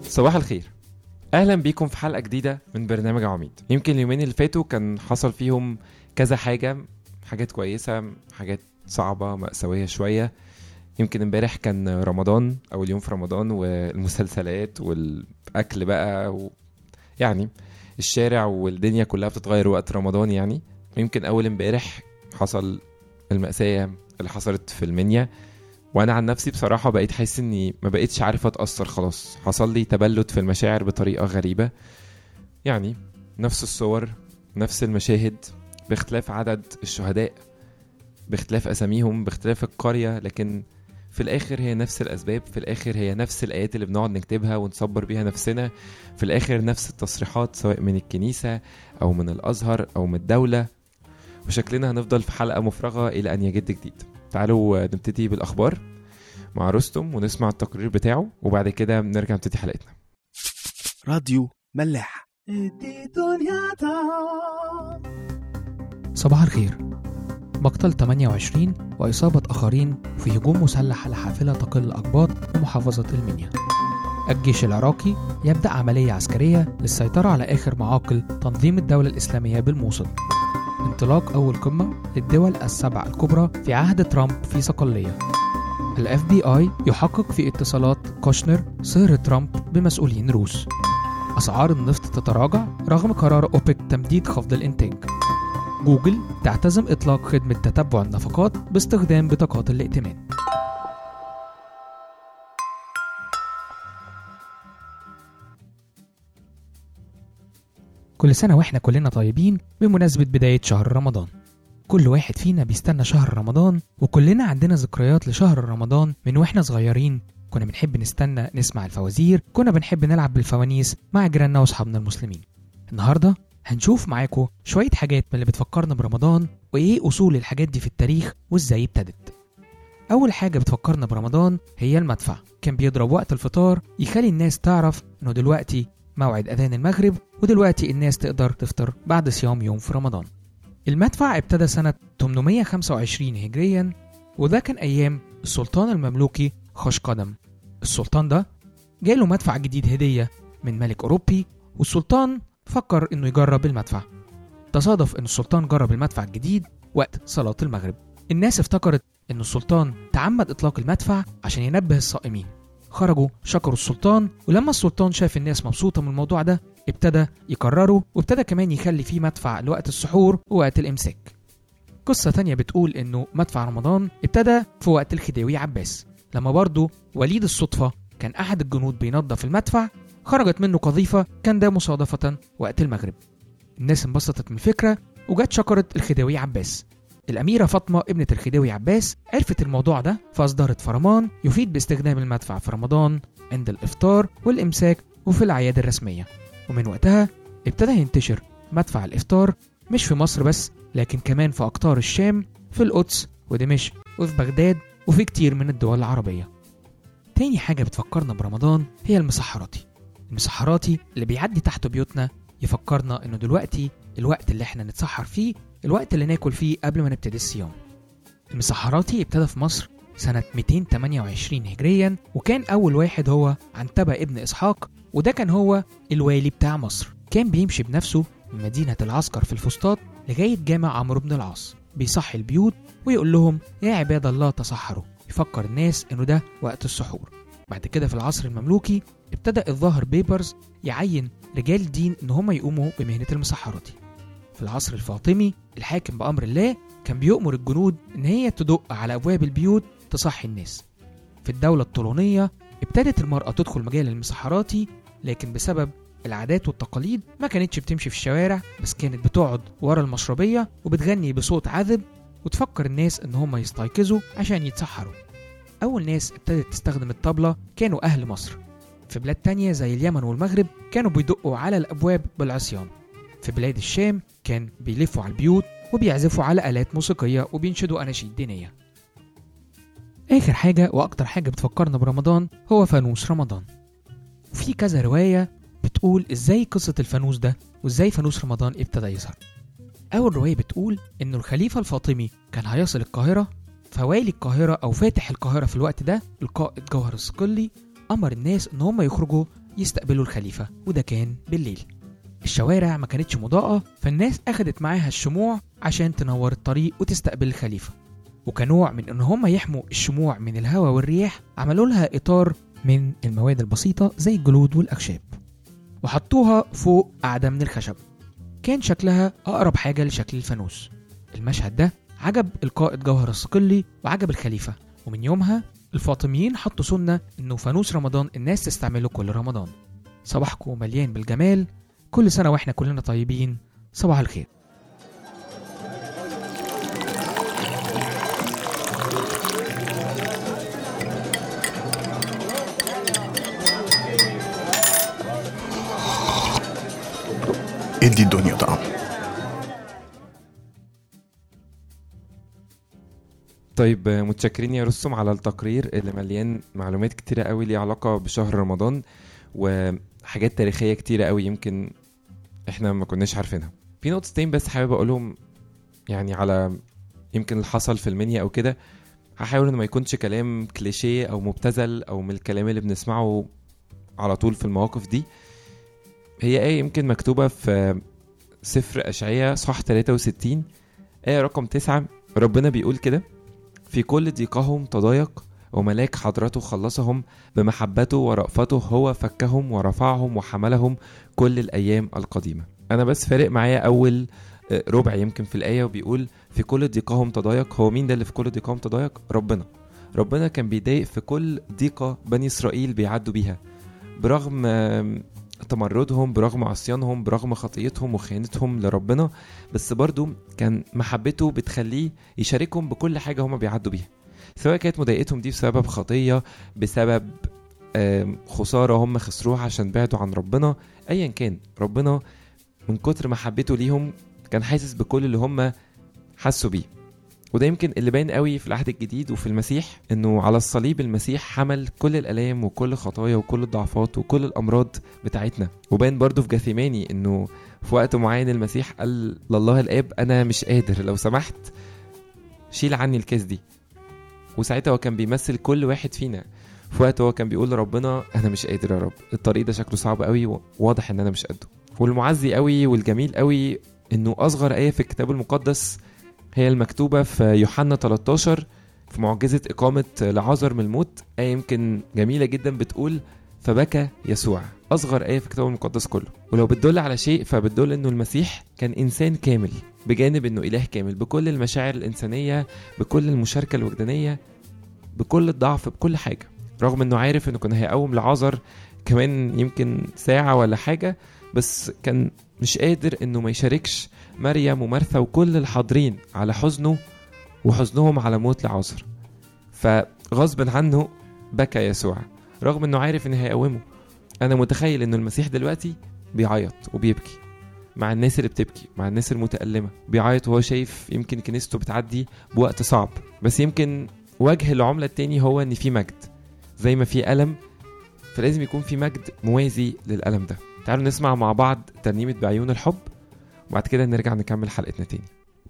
صباح الخير اهلا بيكم في حلقه جديده من برنامج عميد يمكن اليومين اللي فاتوا كان حصل فيهم كذا حاجه حاجات كويسه حاجات صعبه مأساويه شويه يمكن امبارح كان رمضان اول يوم في رمضان والمسلسلات والاكل بقى و... يعني الشارع والدنيا كلها بتتغير وقت رمضان يعني يمكن اول امبارح حصل المأساة اللي حصلت في المنيا وانا عن نفسي بصراحه بقيت حاسس اني ما بقيتش عارف اتاثر خلاص حصل لي تبلد في المشاعر بطريقه غريبه يعني نفس الصور نفس المشاهد باختلاف عدد الشهداء باختلاف اساميهم باختلاف القريه لكن في الاخر هي نفس الاسباب في الاخر هي نفس الايات اللي بنقعد نكتبها ونصبر بيها نفسنا في الاخر نفس التصريحات سواء من الكنيسه او من الازهر او من الدوله وشكلنا هنفضل في حلقه مفرغه الى ان يجد جديد تعالوا نبتدي بالاخبار مع رستم ونسمع التقرير بتاعه وبعد كده نرجع نبتدي حلقتنا راديو ملاح صباح الخير مقتل 28 وإصابة آخرين في هجوم مسلح على حافلة تقل أقباط في محافظة المنيا الجيش العراقي يبدأ عملية عسكرية للسيطرة على آخر معاقل تنظيم الدولة الإسلامية بالموصل انطلاق أول قمة للدول السبع الكبرى في عهد ترامب في صقلية الاف بي اي يحقق في اتصالات كوشنر صهر ترامب بمسؤولين روس أسعار النفط تتراجع رغم قرار أوبك تمديد خفض الإنتاج جوجل تعتزم إطلاق خدمة تتبع النفقات باستخدام بطاقات الائتمان كل سنة واحنا كلنا طيبين بمناسبة بداية شهر رمضان كل واحد فينا بيستنى شهر رمضان وكلنا عندنا ذكريات لشهر رمضان من واحنا صغيرين كنا بنحب نستنى نسمع الفوازير كنا بنحب نلعب بالفوانيس مع جيراننا واصحابنا المسلمين النهارده هنشوف معاكم شوية حاجات من اللي بتفكرنا برمضان وإيه أصول الحاجات دي في التاريخ وإزاي ابتدت أول حاجة بتفكرنا برمضان هي المدفع كان بيضرب وقت الفطار يخلي الناس تعرف إنه دلوقتي موعد أذان المغرب ودلوقتي الناس تقدر تفطر بعد صيام يوم في رمضان المدفع ابتدى سنة 825 هجريا وده كان أيام السلطان المملوكي خشقدم السلطان ده جاله مدفع جديد هدية من ملك أوروبي والسلطان فكر إنه يجرب المدفع تصادف إن السلطان جرب المدفع الجديد وقت صلاة المغرب الناس افتكرت إن السلطان تعمد إطلاق المدفع عشان ينبه الصائمين خرجوا شكروا السلطان ولما السلطان شاف الناس مبسوطة من الموضوع ده ابتدى يكرره وابتدى كمان يخلي فيه مدفع لوقت السحور ووقت الإمساك قصة تانية بتقول إنه مدفع رمضان ابتدى في وقت الخديوي عباس لما برضه وليد الصدفة كان أحد الجنود بينظف المدفع خرجت منه قذيفة كان ده مصادفة وقت المغرب الناس انبسطت من الفكرة وجت شكرت الخديوي عباس الأميرة فاطمة ابنة الخديوي عباس عرفت الموضوع ده فأصدرت فرمان يفيد باستخدام المدفع في رمضان عند الإفطار والإمساك وفي الأعياد الرسمية ومن وقتها ابتدى ينتشر مدفع الإفطار مش في مصر بس لكن كمان في أقطار الشام في القدس ودمشق وفي بغداد وفي كتير من الدول العربية تاني حاجة بتفكرنا برمضان هي المسحراتي المسحراتي اللي بيعدي تحت بيوتنا يفكرنا انه دلوقتي الوقت اللي احنا نتسحر فيه الوقت اللي ناكل فيه قبل ما نبتدي الصيام المسحراتي ابتدى في مصر سنة 228 هجريا وكان أول واحد هو عنتبة ابن إسحاق وده كان هو الوالي بتاع مصر كان بيمشي بنفسه من مدينة العسكر في الفسطاط لغاية جامع عمرو بن العاص بيصحي البيوت ويقول لهم يا عباد الله تصحروا يفكر الناس انه ده وقت السحور بعد كده في العصر المملوكي ابتدى الظاهر بيبرز يعين رجال دين ان هم يقوموا بمهنة المسحراتي في العصر الفاطمي الحاكم بأمر الله كان بيؤمر الجنود ان هي تدق على ابواب البيوت تصحي الناس في الدولة الطولونية ابتدت المرأة تدخل مجال المسحراتي لكن بسبب العادات والتقاليد ما كانتش بتمشي في الشوارع بس كانت بتقعد ورا المشربية وبتغني بصوت عذب وتفكر الناس ان هم يستيقظوا عشان يتسحروا أول ناس ابتدت تستخدم الطبلة كانوا أهل مصر في بلاد تانية زي اليمن والمغرب كانوا بيدقوا على الأبواب بالعصيان في بلاد الشام كان بيلفوا على البيوت وبيعزفوا على آلات موسيقية وبينشدوا أناشيد دينية آخر حاجة وأكتر حاجة بتفكرنا برمضان هو فانوس رمضان وفي كذا رواية بتقول إزاي قصة الفانوس ده وإزاي فانوس رمضان ابتدى يظهر أول رواية بتقول إنه الخليفة الفاطمي كان هيصل القاهرة فوالي القاهرة أو فاتح القاهرة في الوقت ده القائد جوهر الصقلي أمر الناس إن هم يخرجوا يستقبلوا الخليفة وده كان بالليل الشوارع ما كانتش مضاءة فالناس أخدت معاها الشموع عشان تنور الطريق وتستقبل الخليفة وكنوع من إن هم يحموا الشموع من الهواء والرياح عملوا لها إطار من المواد البسيطة زي الجلود والأخشاب وحطوها فوق قاعدة من الخشب كان شكلها أقرب حاجة لشكل الفانوس المشهد ده عجب القائد جوهر الصقلي وعجب الخليفة ومن يومها الفاطميين حطوا سنة إنه فانوس رمضان الناس تستعمله كل رمضان صباحكم مليان بالجمال كل سنة وإحنا كلنا طيبين صباح الخير ادي الدنيا طعم طيب آه، متشكرين يا رسم على التقرير اللي مليان معلومات كتيرة قوي ليها علاقة بشهر رمضان وحاجات تاريخية كتيرة قوي يمكن احنا ما كناش عارفينها في نقطتين بس حابب اقولهم يعني على يمكن اللي حصل في المنيا او كده هحاول انه ما يكونش كلام كليشيه او مبتذل او من الكلام اللي بنسمعه على طول في المواقف دي هي ايه يمكن مكتوبة في سفر أشعية صح 63 آية رقم 9 ربنا بيقول كده في كل ضيقهم تضايق وملاك حضرته خلصهم بمحبته ورأفته هو فكهم ورفعهم وحملهم كل الأيام القديمة أنا بس فارق معايا أول آه، ربع يمكن في الآية وبيقول في كل ضيقهم تضايق هو مين ده اللي في كل ضيقهم تضايق ربنا ربنا كان بيضايق في كل ضيقة بني إسرائيل بيعدوا بيها برغم آم، تمردهم برغم عصيانهم برغم خطيتهم وخيانتهم لربنا بس برضو كان محبته بتخليه يشاركهم بكل حاجة هما بيعدوا بيها سواء كانت مضايقتهم دي بسبب خطية بسبب آم، خسارة هم خسروها عشان بعدوا عن ربنا أيا كان ربنا من كتر محبته ليهم كان حاسس بكل اللي هم حسوا بيه وده يمكن اللي باين قوي في العهد الجديد وفي المسيح انه على الصليب المسيح حمل كل الالام وكل الخطايا وكل الضعفات وكل الامراض بتاعتنا وباين برضو في جاثيماني انه في وقت معين المسيح قال لله الاب انا مش قادر لو سمحت شيل عني الكاس دي وساعتها هو كان بيمثل كل واحد فينا في وقت هو كان بيقول لربنا انا مش قادر يا رب الطريق ده شكله صعب قوي وواضح ان انا مش قده والمعزي قوي والجميل قوي انه اصغر ايه في الكتاب المقدس هي المكتوبه في يوحنا 13 في معجزه اقامه لعازر من الموت ايه يمكن جميله جدا بتقول فبكى يسوع اصغر ايه في الكتاب المقدس كله ولو بتدل على شيء فبتدل انه المسيح كان انسان كامل بجانب انه اله كامل بكل المشاعر الانسانيه بكل المشاركه الوجدانيه بكل الضعف بكل حاجه رغم انه عارف انه كان هيقوم لعازر كمان يمكن ساعه ولا حاجه بس كان مش قادر انه ما يشاركش مريم ومرثا وكل الحاضرين على حزنه وحزنهم على موت لعازر فغصب عنه بكى يسوع رغم انه عارف ان هيقومه انا متخيل انه المسيح دلوقتي بيعيط وبيبكي مع الناس اللي بتبكي مع الناس المتألمة بيعيط وهو شايف يمكن كنيسته بتعدي بوقت صعب بس يمكن وجه العملة التاني هو ان في مجد زي ما في ألم فلازم يكون في مجد موازي للألم ده تعالوا نسمع مع بعض ترنيمة بعيون الحب وبعد كده نرجع نكمل حلقتنا تاني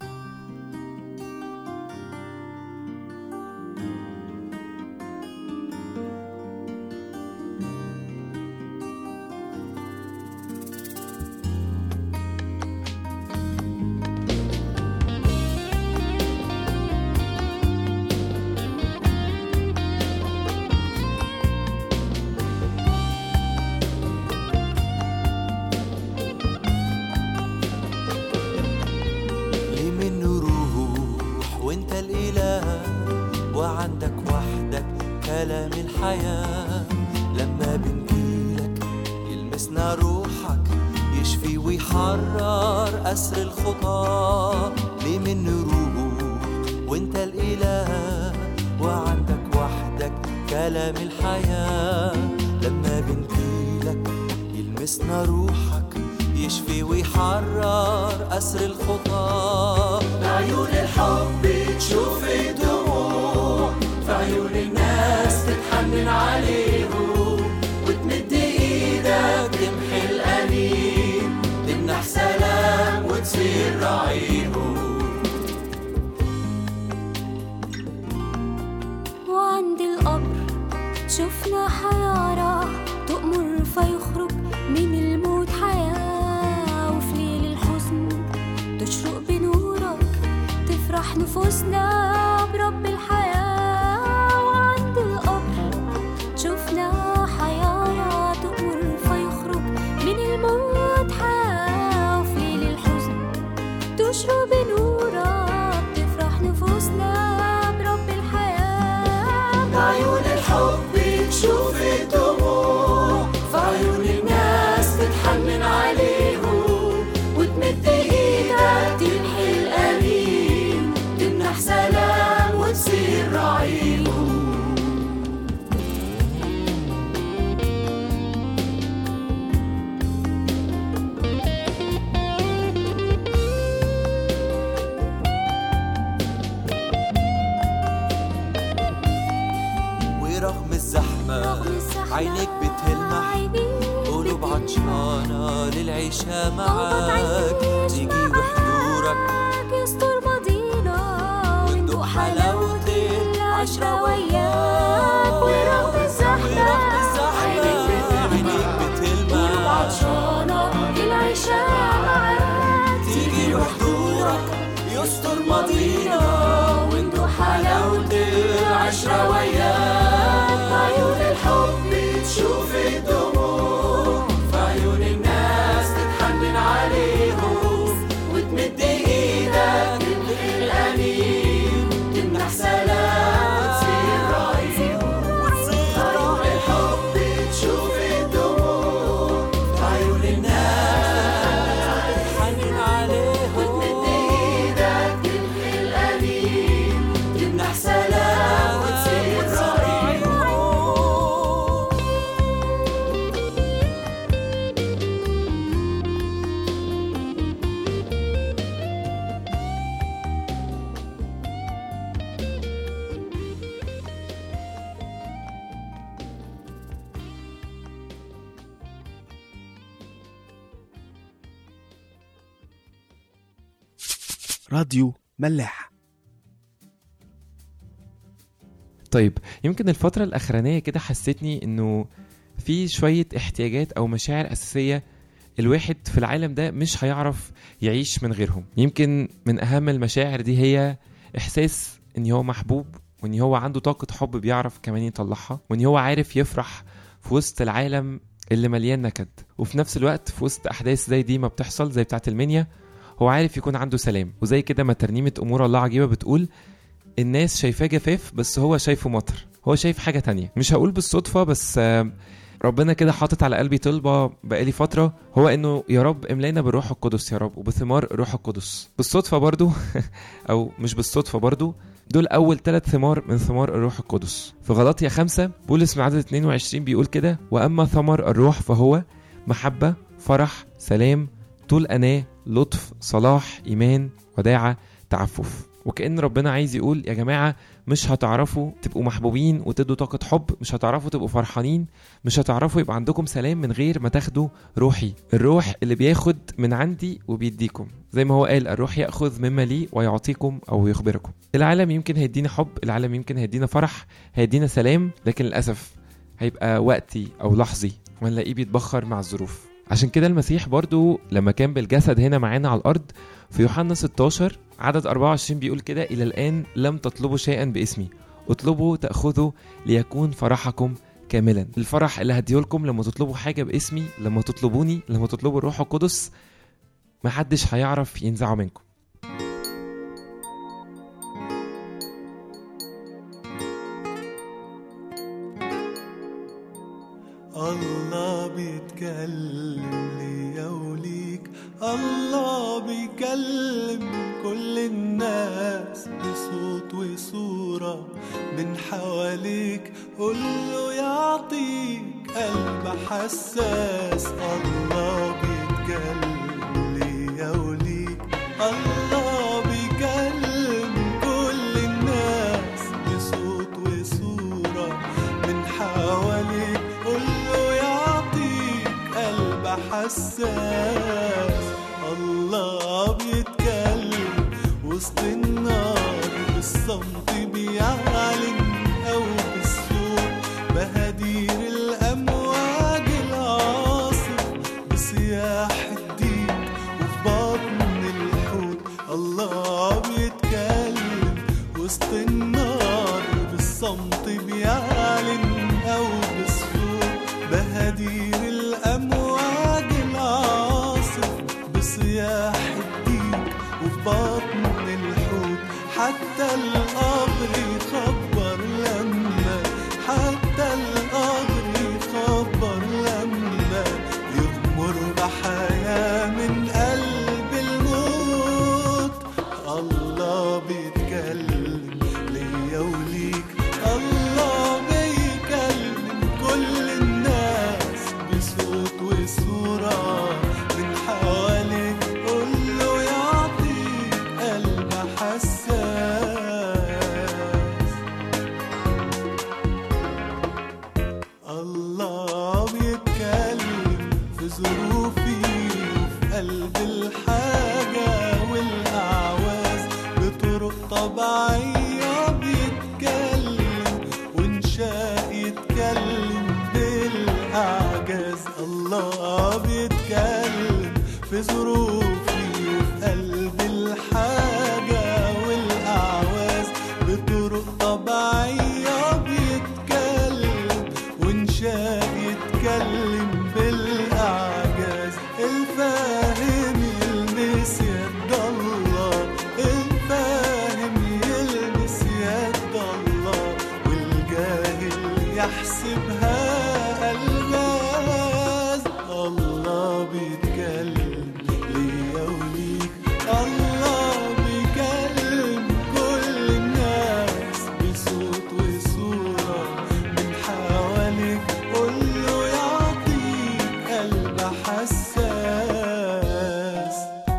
ليه منه روح وانت الاله وعندك وحدك كلام الحياة لما بنجيلك يلمسنا روحك يشفي ويحرر أسر الخطاة ليه منه روح وانت الاله وعندك وحدك كلام الحياة لما بنجيلك يلمسنا روحك يشفي ويحرر أسر الخطاة بعيون الحب تشوف الدموع في عيون الناس تتحنن عليهم وتمد ايدك تمحي الأنين تمنح سلام وتصير رعيهم وعند القبر شفنا حيارى تؤمر فيخرج نفوسنا برب الحياة وعند القبر شفنا حيارى تؤمر فيخرج من الموت حياة وفي ليل الحزن تشرب بنورك تفرح نفوسنا برب الحياة بعيون الحب تشوف الدموع في عيون الناس تتحنن عليهم وتمد ايدك تمحي الأليم تمنح سلام وتصير رعيهم ورغم الزحمة عينيك بتلمح قلوب عطشانة للعيشة معاك تيجي وحضورك يستر ماضينا وندوق وندوق حلاوة حلاوة العشرة وياك ورغم الزحمة ورغم الزحمة عينيك قلوب بتلمح عطشانة للعيشة معاك تيجي وحضورك يستر ماضينا وندوق حلاوة العشرة وياك عيون الحب تشوف الدموع في عيون الناس تتحنن عليهم وتمد ايدك تمحي الأليم تمنح سلام وتصير رعيم عيون الحب تشوف الدموع في عيون الناس تتحنن عليهم وتمد ايدك تمحي الأليم تمنح سلام وتصير رعيم راديو ملاح طيب يمكن الفترة الأخرانية كده حسيتني إنه في شوية احتياجات أو مشاعر أساسية الواحد في العالم ده مش هيعرف يعيش من غيرهم يمكن من أهم المشاعر دي هي إحساس إن هو محبوب وإن هو عنده طاقة حب بيعرف كمان يطلعها وإن هو عارف يفرح في وسط العالم اللي مليان نكد وفي نفس الوقت في وسط أحداث زي دي ما بتحصل زي بتاعة المنيا هو عارف يكون عنده سلام وزي كده ما ترنيمة أمور الله عجيبة بتقول الناس شايفاه جفاف بس هو شايفه مطر هو شايف حاجة تانية مش هقول بالصدفة بس آه، ربنا كده حاطط على قلبي طلبة بقالي فترة هو انه يا رب املانا بالروح القدس يا رب وبثمار الروح القدس بالصدفة برضو او مش بالصدفة برضو دول اول ثلاث ثمار من ثمار الروح القدس في غلطية خمسة بولس من عدد 22 بيقول كده واما ثمر الروح فهو محبة فرح سلام طول أناة لطف صلاح إيمان وداعة تعفف وكأن ربنا عايز يقول يا جماعة مش هتعرفوا تبقوا محبوبين وتدوا طاقة حب مش هتعرفوا تبقوا فرحانين مش هتعرفوا يبقى عندكم سلام من غير ما تاخدوا روحي الروح اللي بياخد من عندي وبيديكم زي ما هو قال الروح يأخذ مما لي ويعطيكم أو يخبركم العالم يمكن هيدينا حب العالم يمكن هيدينا فرح هيدينا سلام لكن للأسف هيبقى وقتي أو لحظي ونلاقيه بيتبخر مع الظروف عشان كده المسيح برضو لما كان بالجسد هنا معانا على الأرض في يوحنا 16 عدد 24 بيقول كده إلى الآن لم تطلبوا شيئا باسمي اطلبوا تأخذوا ليكون فرحكم كاملا الفرح اللي هديهولكم لما تطلبوا حاجة باسمي لما تطلبوني لما تطلبوا الروح القدس محدش هيعرف ينزعه منكم الله بيتكلم ليا وليك الله بيكلم كل الناس بصوت وصورة من حواليك قوله يعطيك قلب حساس الله بيتكلم ليا وليك الله بيكلم كل الناس بصوت وصورة من حواليك قوله يعطيك قلب حساس الله بيتكلم وسط النار بالصمت بيعلن أو بالصوت بهدير الأمواج العاصف بصياح الدين وفي بطن الحوت الله بيتكلم يحسبها ألغاز الله بيتكلم ليا وليك الله بيكلم كل الناس بصوت وصورة من حواليك قوله يعطيك قلب حساس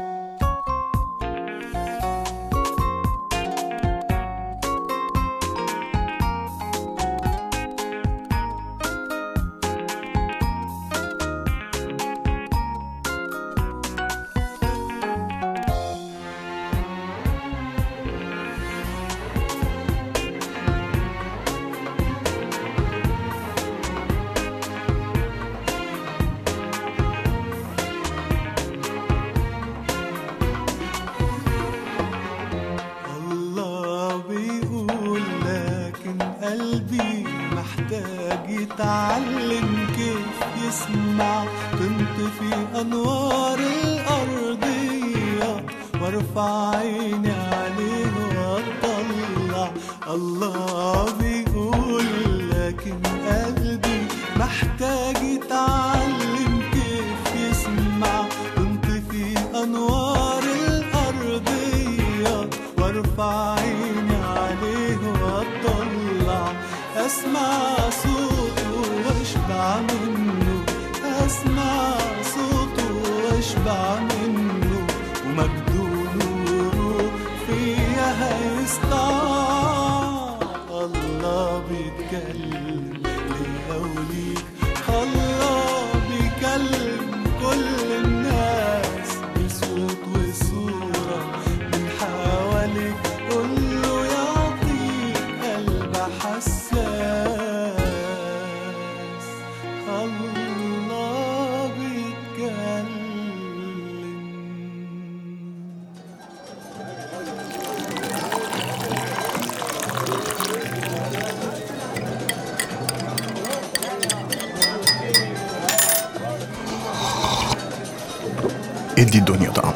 الله بيقول لكن قلبي محتاج يتعلم كيف يسمع تنطفي أنوار الأرضية وارفع عيني عليه واطلع الله بيقول لكن قلبي محتاج يتعلم كيف يسمع تنطفي أنوار الأرضية وارفع عيني عليه واطلع اسمع صوته واشبع منه اسمع صوته واشبع منه ومجده نوره فيا هيسطع الله بيتكلم ليا وليك الله بيكلم كل الناس بصوت وصورة من حواليك قوله يعطيك قلب حساس الله بيتكلم ادي الدنيا طعم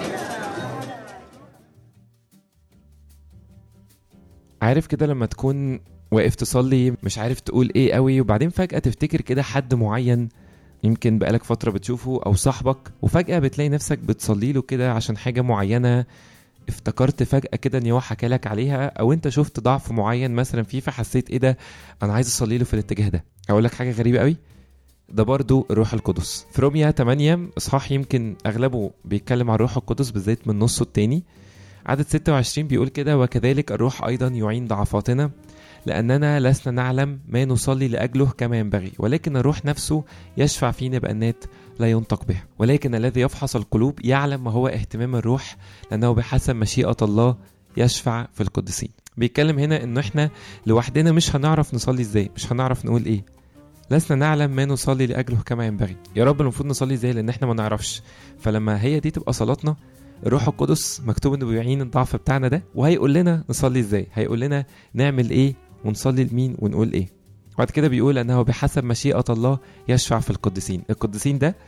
عارف كده لما تكون واقف تصلي مش عارف تقول ايه قوي وبعدين فجأة تفتكر كده حد معين يمكن بقالك فترة بتشوفه أو صاحبك وفجأة بتلاقي نفسك بتصلي له كده عشان حاجة معينة افتكرت فجأة كده ان هو حكى لك عليها او انت شفت ضعف معين مثلا فيه فحسيت ايه ده انا عايز اصلي له في الاتجاه ده اقول لك حاجة غريبة قوي ده برضو الروح القدس في روميا 8 اصحاح يمكن اغلبه بيتكلم عن الروح القدس بالذات من نصه التاني عدد 26 بيقول كده وكذلك الروح ايضا يعين ضعفاتنا لاننا لسنا نعلم ما نصلي لاجله كما ينبغي ولكن الروح نفسه يشفع فينا بانات لا ينطق بها ولكن الذي يفحص القلوب يعلم ما هو اهتمام الروح لانه بحسب مشيئه الله يشفع في القديسين بيتكلم هنا انه احنا لوحدنا مش هنعرف نصلي ازاي مش هنعرف نقول ايه لسنا نعلم ما نصلي لاجله كما ينبغي يا رب المفروض نصلي ازاي لان احنا ما نعرفش فلما هي دي تبقى صلاتنا الروح القدس مكتوب انه بيعين الضعف بتاعنا ده وهيقول لنا نصلي ازاي هيقول لنا نعمل ايه ونصلي لمين ونقول ايه بعد كده بيقول انه بحسب مشيئة الله يشفع في القديسين القديسين ده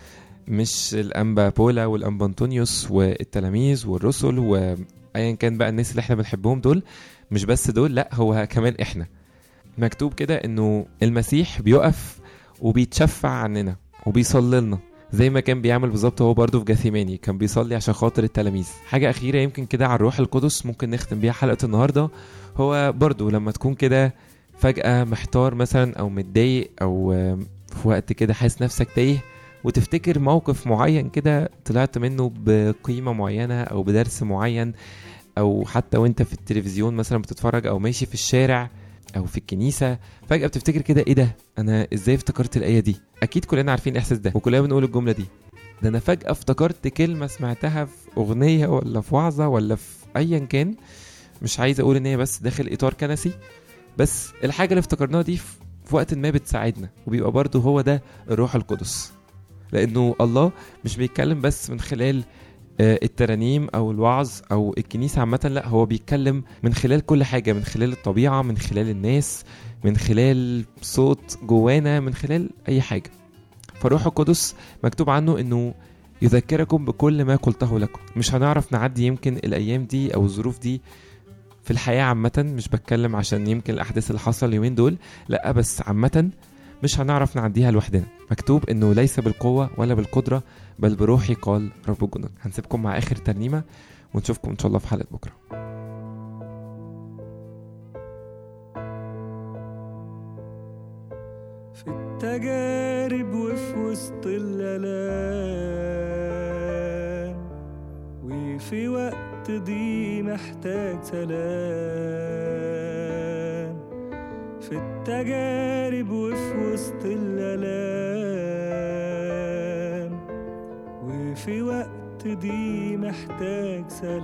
مش الانبا بولا والانبا انطونيوس والتلاميذ والرسل وايا كان بقى الناس اللي احنا بنحبهم دول مش بس دول لا هو كمان احنا مكتوب كده انه المسيح بيقف وبيتشفع عننا وبيصلي لنا زي ما كان بيعمل بالظبط هو برضه في جاثيماني كان بيصلي عشان خاطر التلاميذ حاجة أخيرة يمكن كده على الروح القدس ممكن نختم بيها حلقة النهاردة هو برضه لما تكون كده فجأة محتار مثلا أو متضايق أو آم، في وقت كده حاسس نفسك تايه وتفتكر موقف معين كده طلعت منه بقيمة معينة أو بدرس معين أو حتى وأنت في التلفزيون مثلا بتتفرج أو ماشي في الشارع أو في الكنيسة فجأة بتفتكر كده إيه ده أنا إزاي افتكرت الآية دي أكيد كلنا عارفين الإحساس ده وكلنا بنقول الجملة دي ده أنا فجأة افتكرت كلمة سمعتها في أغنية ولا في وعظة ولا في أيا كان مش عايز أقول إن هي بس داخل إطار كنسي بس الحاجة اللي افتكرناها دي في في وقت ما بتساعدنا وبيبقى برضه هو ده الروح القدس لأنه الله مش بيتكلم بس من خلال آه، الترانيم او الوعظ او الكنيسه عامه لا هو بيتكلم من خلال كل حاجه من خلال الطبيعه من خلال الناس من خلال صوت جوانا من خلال اي حاجه فالروح القدس مكتوب عنه انه يذكركم بكل ما قلته لكم مش هنعرف نعدي يمكن الايام دي او الظروف دي في الحياه عامه مش بتكلم عشان يمكن الاحداث اللي حصل اليومين دول لا بس عامه مش هنعرف نعديها لوحدنا مكتوب انه ليس بالقوة ولا بالقدرة بل بروحي قال رب الجنود هنسيبكم مع اخر ترنيمة ونشوفكم ان شاء الله في حلقة بكرة في التجارب وفي وسط الآلام وفي وقت ضي محتاج سلام في التجارب وفي وسط الآلام وفي وقت ضي محتاج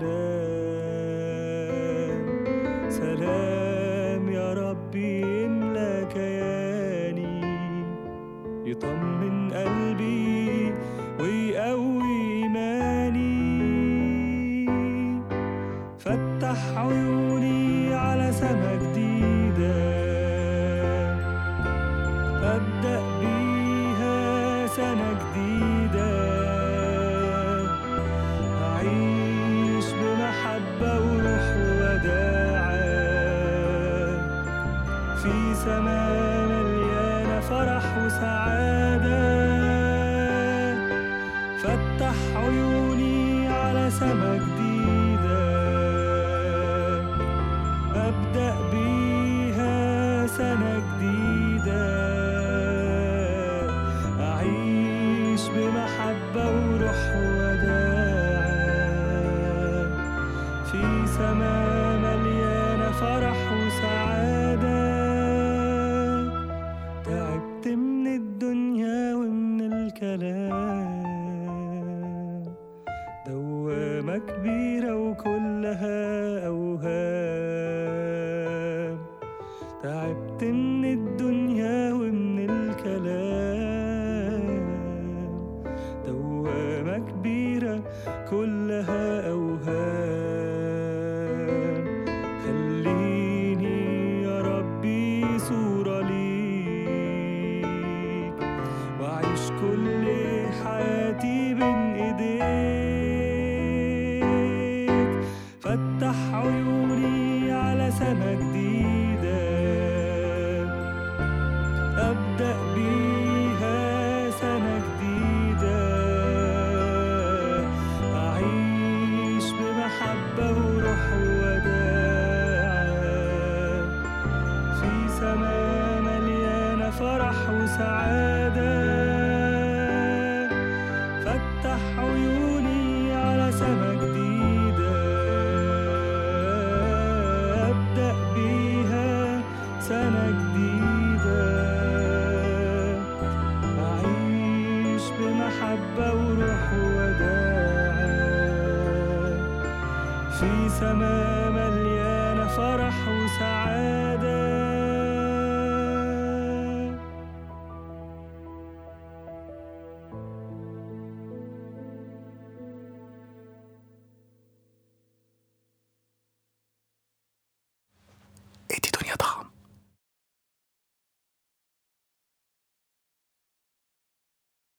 سلام سلام يا ربي يملى كياني يطمن قلبي ويقوي إيماني فتح عيوني على سما جديدة أبدأ بيها سنة جديدة أعيش بمحبة وروح ووداعة في سماء مليانة فرح وسعادة فتح عيوني على سما جديدة أبدأ بيها سنة جديدة أعيش بمحبة وروح وداعة في سماء مليانة فرح وسعادة تعبت من الدنيا ومن الكلام دوامة كبيرة وكلها أوهام تعبت من الدنيا ومن الكلام دوامة كبيرة كلها أوهام خليني يا ربي صورة ليك وأعيش كل حياتي بين إيديك فتح عيوني على سما جديدة أبدأ بيها سنة جديدة أعيش بمحبة وروح وداعة في سماء مليانة فرح وسعادة فتح عيوني على سما جديدة أبدأ بيها سنة جديدة أعيش بمحبة وروح وداعة في سماء